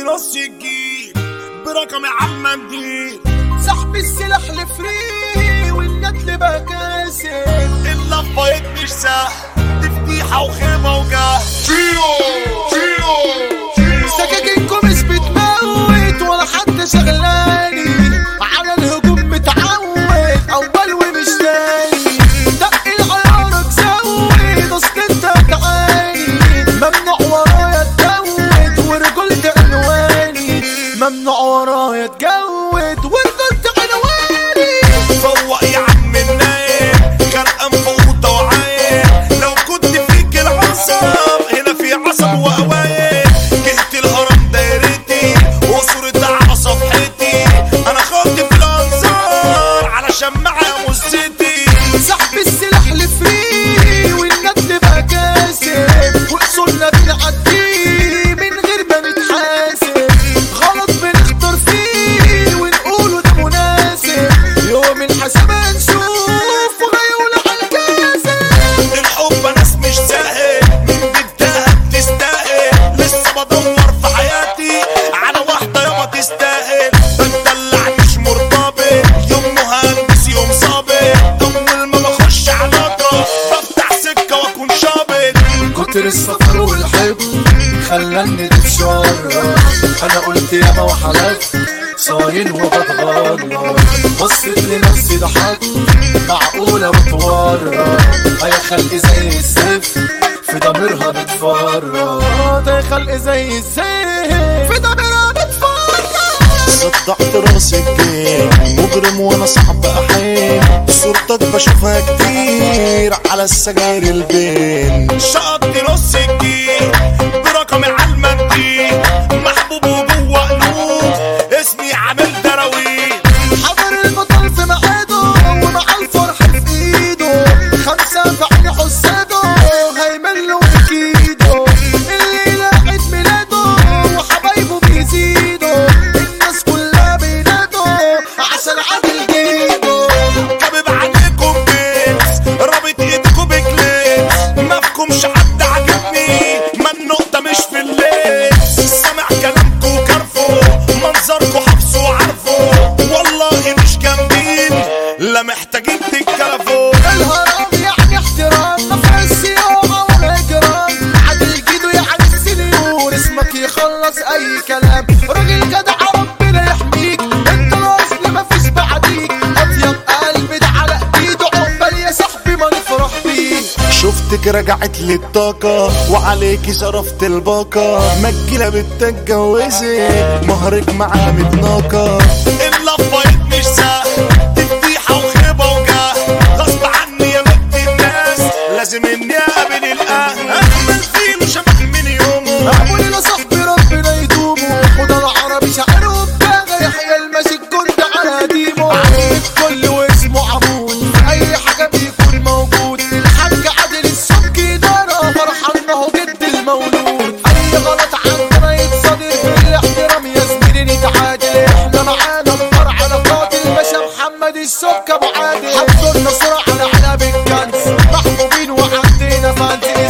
نص الجيل برقم عم منديل سحب السلاح لفري والنتل بقى كاسر اللفايت مش سهل دي فضيحة وخيمة وجاه سكاكينكم مش بتموت ولا حد شغلاني على الهجوم متعود اول ومش تاني دق العيارك زود اصل انت تعاني ممنوع ورايا تجود ورجولة عنواني ممنوع ورايا تجود ورجولة عنواني فوق يا عم النايم غرقان في اوضه وعايم لو كنت فيك العصب هنا في عصب وقوايم جهت الهرم دايرتي وصورة على صفحتي انا خاطب في الانظار علشان معايا مزتي سحب السلاح لفري والنتل بقى كاسب واصولنا بنعديه من غير ما نتحاسب غلط بنختار فيه ونقوله ده مناسب يوم الحساب هنشوف وغيوله على الكاسب الحب ناس مش سهل من بدها بتستاهل لسه بدور في حياتي على واحدة يابا تستاهل بتدلع مش مرتبط يوم مهندس يوم ظابط أول ما بخش علاقة بفتح سكة وأكون شابط كتر السفر والحب خلاني اتشرر انا قلت ياما وحلفت صاين وبتغرب بصيت لنفسي ضحكت معقولة بتورط هيا خلق زي الزفت في ضميرها بتفرط هيا خلق زي الزفت في ضميرها بتفرط صدعت راسي الجيم مجرم وانا صعب احيم صورتك بشوفها كتير على السجاير البين شقطت نص الجيل برقم على المنديل محبوب وجوه قلوب اسمي عامل دراويل حضر البطل في ميعاده ومع الفرح في ايده خمسة في عين حساده هيمن له اكيده الليلة عيد ميلاده وحبايبه بيزيدوا الناس كلها بينادوا عشان عادل جيده كابب عليكم بيكس رابط ايدكم بكليكس مفكمش حد عجبني ما النقطة مش في الليل سامع كلامكم كرفو منظركم حبسه وعارفه والله مش جامدين لا محتاجين تتكلفوا الهرم يعني احترام ما فيهاش صياغة ولا اجرام عادل جيده يعني السنيور اسمك يخلص اي كلام راجل جدع ربنا يحميك انت الاصل ما فيش بعديك اطيب قلب ده على ايده عقبال يا صاحبي ما نفرح بيك شفتك رجعت لي الطاقة وعليكي صرفت الباقة مجلة بتتجوزك مهرك معاها متناقة اللفايت مش سهل دي فضيحة وخيبة وجاه غصب عني يا بنت الناس لازم اني اقابل الاهل اجمل فيه شبه من يوم اقول يا صاحبي ربنا يدومه وده العربي شعر وبداغة يحيى الماشي الجند على قديمه عميد كل واسمه عمود في اي حاجة بيكون موجود الحاج عادل السبكي دارة فرحان ما هو جد المولود اي غلط عندنا يتصادر بالاحترام يا زميلي نتعادل احنا معانا النار على قاتل باشا محمد السبكي ابو عادل حطوا النصر على علب الكنز محبوبين وعندنا فانتي